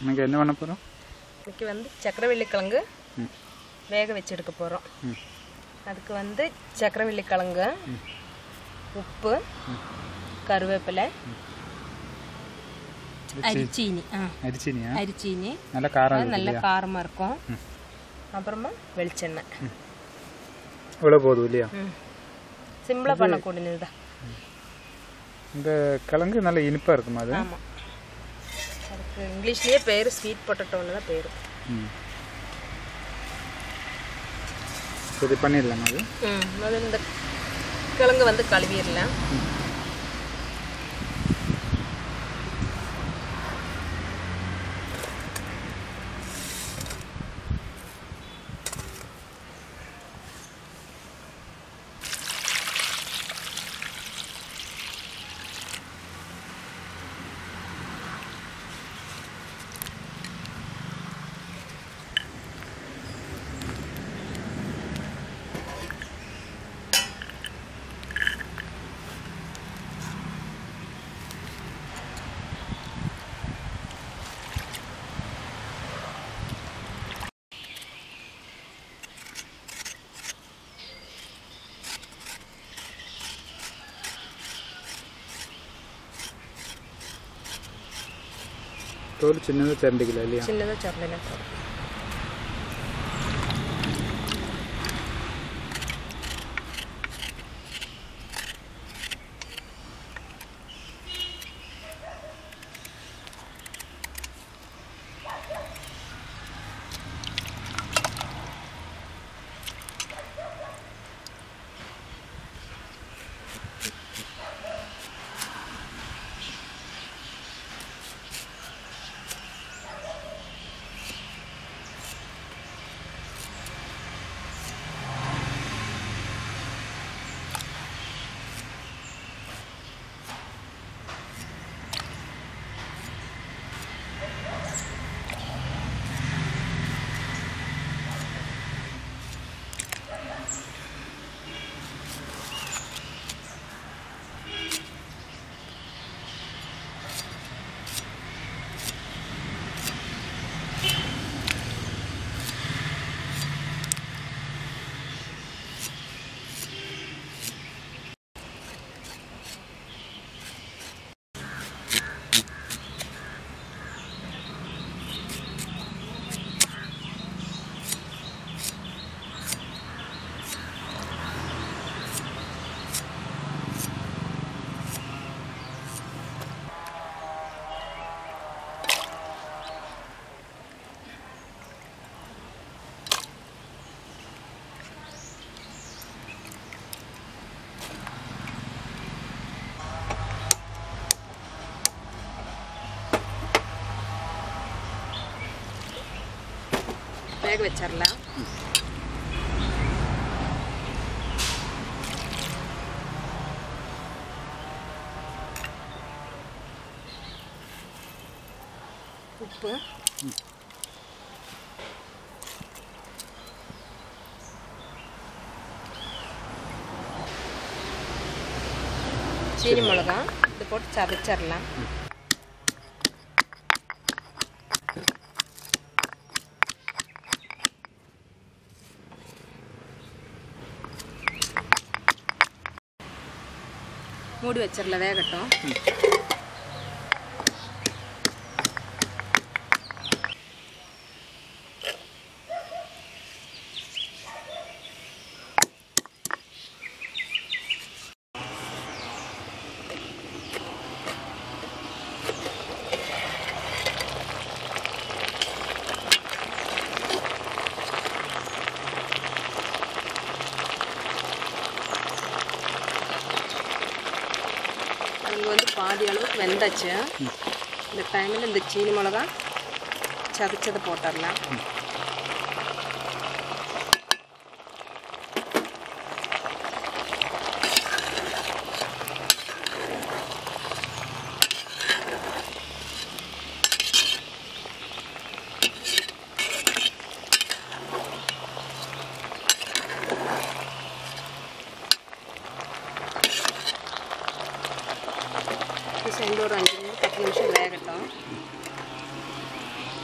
இன்னைக்கு என்ன பண்ண போகிறோம் இன்னைக்கு வந்து சக்கரவள்ளி கிழங்கு ம். வேக வச்சு எடுக்க போகிறோம் ம். அதுக்கு வந்து சக்கரவள்ளி கிழங்கு உப்பு கருவேப்பிலை அரிச்சீனி ஆ அரிச்சினியா அரிச்சீனி நல்ல காரம் அது இருக்கு நல்ல இல்லையா காரமாக இருக்கும் அப்புறமா வெளிச்செண்ணெய் இவ்வளோ போதும் இல்லையா ம் சிம்பிளாக பண்ணக்கூடியது தான் இந்த கிழங்கு நல்ல இனிப்பாக இருக்குமா அது ஆமாம் அதுக்கு இங்கிலீஷ்லேயே பேர் ஸ்வீட் பொட்டட்டோன்னு தான் பேர் ம் இது பண்ணிடலாமா அது ம் முதல்ல இந்த கிழங்கு வந்து கழுவிடலாம் தோல் சின்னதாக திரண்டிக்கல இல்லையா சின்னதாக சொரலாம் போதும் வேக வச்சிடலாம் உப்பு சீனி மிளகா இது போட்டு சதைச்சிடலாம் மூடி வச்சிடலாம் வேகட்டும் அது வந்து பாதி அளவுக்கு வெந்தாச்சு இந்த டைமில் இந்த சீனி மிளகா சதைச்சதை போட்டுடலாம் இது சேர்ந்து ஒரு அஞ்சு நிமிஷம் பத்து நிமிஷம் வேகட்டும்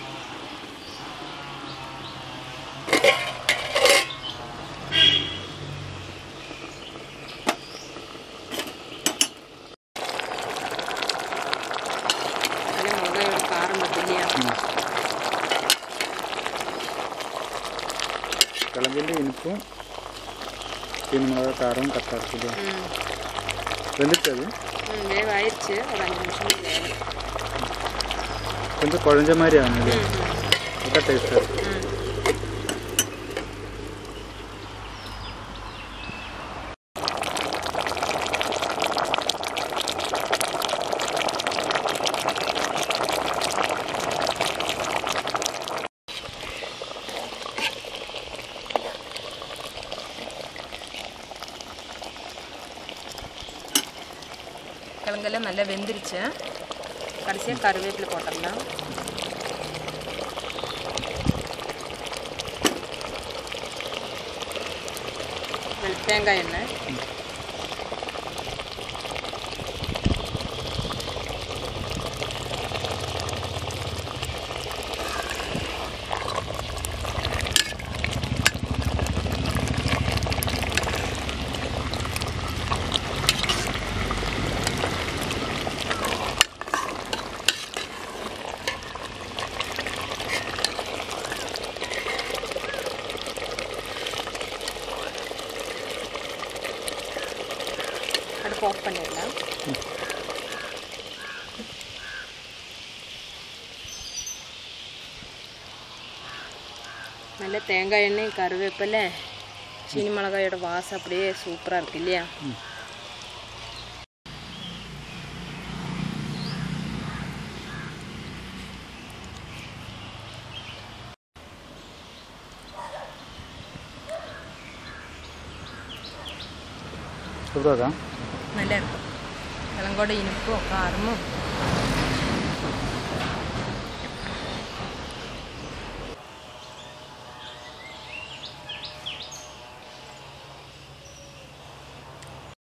கிழங்குல இனிப்பும் சீனி மிளகா காரம் கரெக்டாக இருக்குது ம் வெந்துச்சு அது ம் வேவ ஆயிடுச்சு ஒரு அஞ்சு நிமிஷம் வேகும் கொஞ்சம் குழஞ்ச மாதிரி ஆகுது ம் ம் அதான் டேஸ்ட்டாக இருக்குது ம் கிழங்கெல்லாம் நல்லா வெந்துருச்சு கடைசியாக கருவேப்பிலை போட்டுடலாம் வெள்- தேங்காய் எண்ணெய் அடுப்பு ஆஃப் பண்ணிடலாம் நல்ல தேங்காய் எண்ணெய் கருவேப்பிலை சீனி மிளகாயோட வாசம் அப்படியே சூப்பராக இருக்கு இல்லையா சூப்பராக நல்லா இருக்கும் கிழங்கோட இனிப்பும் காரமும்